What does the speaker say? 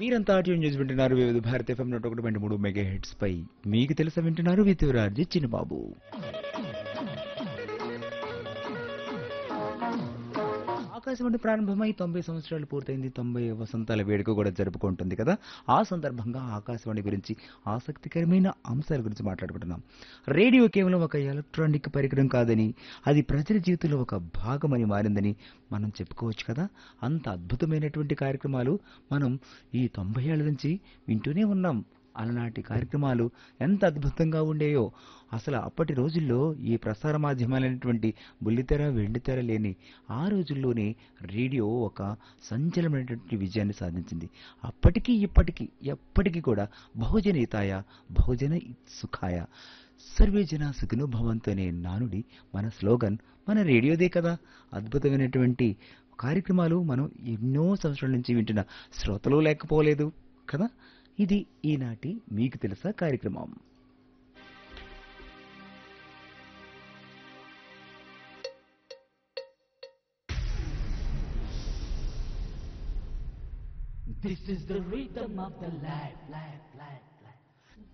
మీరంతా ట్యూన్ చేసి వింటున్నారు వివిధ భారత ఎఫ్ఎం నూట ఒకటి పాయింట్ మూడు మెగా హెడ్స్ పై మీకు తెలుసా వింటున్నారు విత్యురాజ్ చిన్నబాబు ఆకాశవాణి ప్రారంభమై తొంభై సంవత్సరాలు పూర్తయింది తొంభై వసంతాల వేడుక కూడా జరుపుకుంటుంది కదా ఆ సందర్భంగా ఆకాశవాణి గురించి ఆసక్తికరమైన అంశాల గురించి మాట్లాడుకుంటున్నాం రేడియో కేవలం ఒక ఎలక్ట్రానిక్ పరికరం కాదని అది ప్రజల జీవితంలో ఒక భాగమని మారిందని మనం చెప్పుకోవచ్చు కదా అంత అద్భుతమైనటువంటి కార్యక్రమాలు మనం ఈ తొంభై ఏళ్ళ నుంచి వింటూనే ఉన్నాం అలనాటి కార్యక్రమాలు ఎంత అద్భుతంగా ఉండేయో అసలు అప్పటి రోజుల్లో ఈ ప్రసార మాధ్యమాలైనటువంటి బుల్లితెర వెండితెర లేని ఆ రోజుల్లోనే రేడియో ఒక సంచలనమైనటువంటి విజయాన్ని సాధించింది అప్పటికీ ఇప్పటికీ ఎప్పటికీ కూడా బహుజన హితాయ బహుజన సుఖాయ సర్వే జన సుఖినో భవంతు అనే నానుడి మన స్లోగన్ మన రేడియోదే కదా అద్భుతమైనటువంటి కార్యక్రమాలు మనం ఎన్నో సంవత్సరాల నుంచి వింటున్న శ్రోతలు లేకపోలేదు కదా ఇది ఈనాటి మీకు తెలుసా కార్యక్రమం This is the rhythm of the life, life, life.